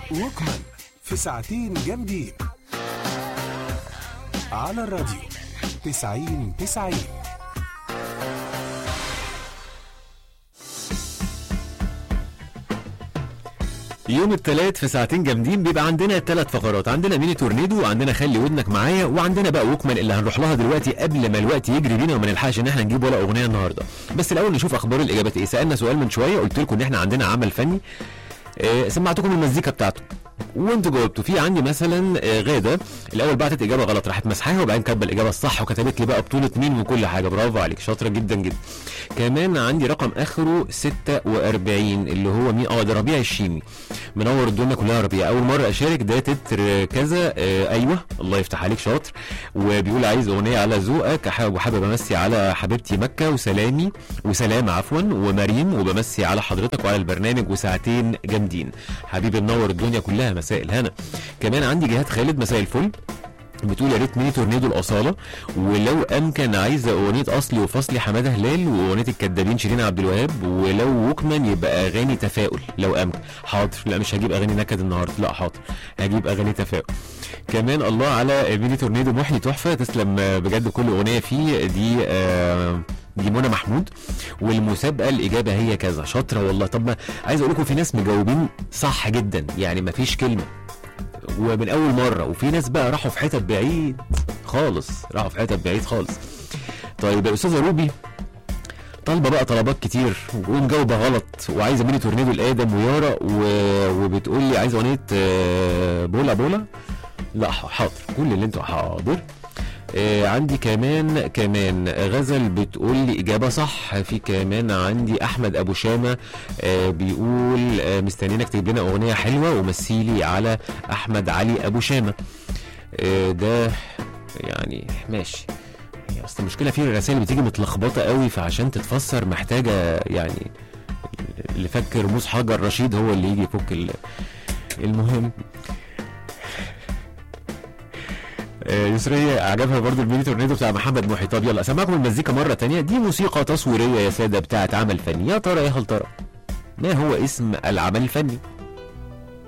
ووكمان في ساعتين جامدين على الراديو تسعين تسعين يوم الثلاث في ساعتين جامدين بيبقى عندنا ثلاث فقرات عندنا ميني تورنيدو وعندنا خلي ودنك معايا وعندنا بقى ووكمان اللي هنروح لها دلوقتي قبل ما الوقت يجري بينا وما نلحقش ان احنا نجيب ولا اغنيه النهارده بس الاول نشوف اخبار الاجابات ايه سالنا سؤال من شويه قلت لكم ان احنا عندنا عمل فني آه، سمعتكم المزيكا بتاعته وانتوا جاوبتوا في عندي مثلا آه، غاده الاول بعتت اجابه غلط راحت مسحاها وبعدين كاتبه الاجابه الصح وكتبت لي بقى بطوله مين وكل حاجه برافو عليك شاطره جدا جدا كمان عندي رقم اخره 46 اللي هو مين اه ده ربيع الشيمي منور الدنيا كلها ربيع اول مره اشارك ده تتر كذا آه ايوه الله يفتح عليك شاطر وبيقول عايز اغنيه على ذوقك حابب وحابب امسي على حبيبتي مكه وسلامي وسلام عفوا ومريم وبمسي على حضرتك وعلى البرنامج وساعتين جامدين حبيبي منور الدنيا كلها مساء الهنا كمان عندي جهاد خالد مساء الفل بتقول يا ريت ميني تورنيدو الاصاله ولو امكن عايزه اغنيه اصلي وفصلي حماده هلال واغنيه الكدابين شيرين عبد الوهاب ولو ووكمان يبقى اغاني تفاؤل لو امكن حاضر لا مش هجيب اغاني نكد النهارده لا حاضر هجيب اغاني تفاؤل كمان الله على ميني تورنيدو محيي تحفه تسلم آه، بجد كل اغنيه فيه دي آه دي منى محمود والمسابقه الاجابه هي كذا شاطره والله طب ما عايز اقول لكم في ناس مجاوبين صح جدا يعني ما فيش كلمه ومن اول مره وفي ناس بقى راحوا في حتت بعيد خالص راحوا في حتت بعيد خالص طيب الاستاذه روبي طالبه بقى طلبات كتير ومجاوبه غلط وعايزه مني تورنيدو الادم ويارا و... وبتقول لي عايزه اغنيه آه، بولا بولا لا حاضر كل اللي انتوا حاضر آه عندي كمان كمان غزل بتقول لي اجابه صح في كمان عندي احمد ابو شامه آه بيقول آه مستنيينك تجيب لنا اغنيه حلوه ومثيلي على احمد علي ابو شامه آه ده يعني ماشي هي اصل المشكله في الرسائل بتيجي متلخبطه قوي فعشان تتفسر محتاجه يعني اللي فك رموز حجر رشيد هو اللي يجي يفك ال- المهم آه، يسرية عجبها برضو الميني تورنيدو بتاع محمد محي طب يلا اسمعكم المزيكا مرة تانية دي موسيقى تصويرية يا سادة بتاعت عمل فني يا ترى يا هل ترى ما هو اسم العمل الفني